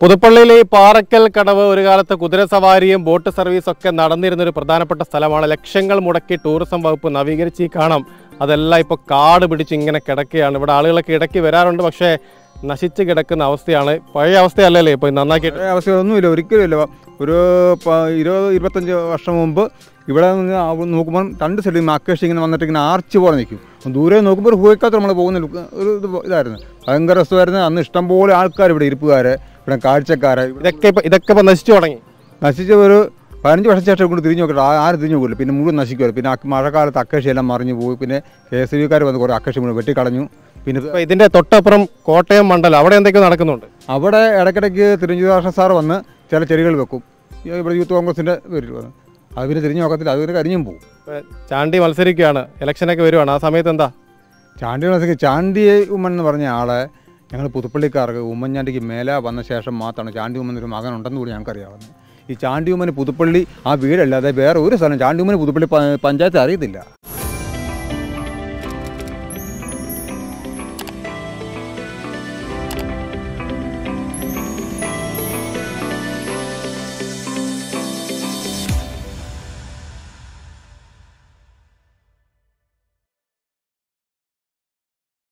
പുതുപ്പള്ളിയിലെ ഈ പാറക്കൽ കടവ് ഒരു കാലത്ത് കുതിരസവാരിയും ബോട്ട് സർവീസും ഒക്കെ നടന്നിരുന്ന ഒരു പ്രധാനപ്പെട്ട സ്ഥലമാണ് ലക്ഷങ്ങൾ മുടക്കി ടൂറിസം വകുപ്പ് നവീകരിച്ച് ഈ കാണാം അതെല്ലാം ഇപ്പോൾ കാട് പിടിച്ച് ഇങ്ങനെ കിടക്കുകയാണ് ഇവിടെ ആളുകളൊക്കെ ഇടയ്ക്ക് വരാറുണ്ട് പക്ഷേ നശിച്ച് കിടക്കുന്ന അവസ്ഥയാണ് പഴയ അവസ്ഥയല്ലല്ലേ ഇപ്പോൾ നന്നാക്കിയിട്ട് പഴയ അവസ്ഥയൊന്നുമില്ല ഒരിക്കലും ഇല്ല ഒരു പ- ഇരുപത് ഇരുപത്തഞ്ച് വർഷം മുമ്പ് ഇവിടെ നിന്ന് ആ നോക്കുമ്പോൾ രണ്ട് സൈഡിൽ അക്കേഷ് ഇങ്ങനെ വന്നിട്ട് ഇങ്ങനെ ആർച്ച് പോലെ നിൽക്കും ദൂരെ നോക്കുമ്പോൾ ഒരു ഹൂയക്കാത്ത നമ്മൾ പോകുന്ന ലുക്ക് ഒരു ഇത് ഇതായിരുന്നു ഭയങ്കര രസമായിരുന്നു അന്ന് ഇഷ്ടംപോലെ ആൾക്കാർ ഇവിടെ ഇരിപ്പുകാര് ഇവിടെ കാഴ്ചക്കാര് ഇവിടെ ഇതൊക്കെ ഇപ്പൊ ഇതൊക്കെ ഇപ്പൊ നശിച്ചു തുടങ്ങി നശിച്ച ഒരു പതിനഞ്ച് വർഷം ശേഷം കൊണ്ട് തിരിഞ്ഞു നോക്കിയിട്ട് ആ- ആരും തിരിഞ്ഞു പോകില്ല പിന്നെ മുഴുവൻ നശിക്കുമല്ലോ പിന്നെ അക്ക് മഴക്കാലത്ത് അക്കേഷി എല്ലാം മറിഞ്ഞു പോയി പിന്നെ കെ എസ് ബിക്കാർ വന്ന് കുറേ അക്കേഷി മുഴുവൻ വെട്ടിക്കളഞ്ഞു പിന്നെ ഇപ്പൊ ഇതിന്റെ തൊട്ടപ്പുറം കോട്ടയം മണ്ഡലം അവിടെ എന്തൊക്കെയോ നടക്കുന്നുണ്ട് അവിടെ ഇടയ്ക്കിടയ്ക്ക് തിരുവനന്തപുരം സാർ വന്ന് ചില ചെടികൾ വെക്കും ഈ ഇവിടെ യൂത്ത് കോൺഗ്രസിൻ്റെ പേരിൽ വന്ന് അത് പിന്നെ തിരിഞ്ഞു നോക്കത്തില്ല അത് പിന്നെ കരിഞ്ഞും പോകും ഇപ്പൊ ചാണ്ടി മത്സരിക്കുകയാണ് ഇലക്ഷനൊക്കെ വരുവാണ് ആ സമയത്ത് എന്താ ചാണ്ടി മനസ്സിൽ ചാണ്ടി ഉമ്മൻ എന്ന് പറഞ്ഞ ആളെ ഞങ്ങൾ പുതുപ്പള്ളിക്കാർക്ക് ഉമ്മൻചാണ്ടിക്ക് മേലെ വന്ന ശേഷം മാത്രമാണ് ചാണ്ടി ഉമ്മൻ ഒരു മകൻ ഉണ്ടെന്ന് കൂടി ഞങ്ങൾക്കറിയാവുന്നത് ഈ ചാണ്ടി ഉമ്മന് പുതുപ്പള്ളി ആ വീടല്ലാതെ വേറെ ഒരു സ്ഥലം ചാണ്ടി ഉമ്മന് പുതുപ്പള്ളി പ- പഞ്ചായത്ത് അറിയത്തില്ല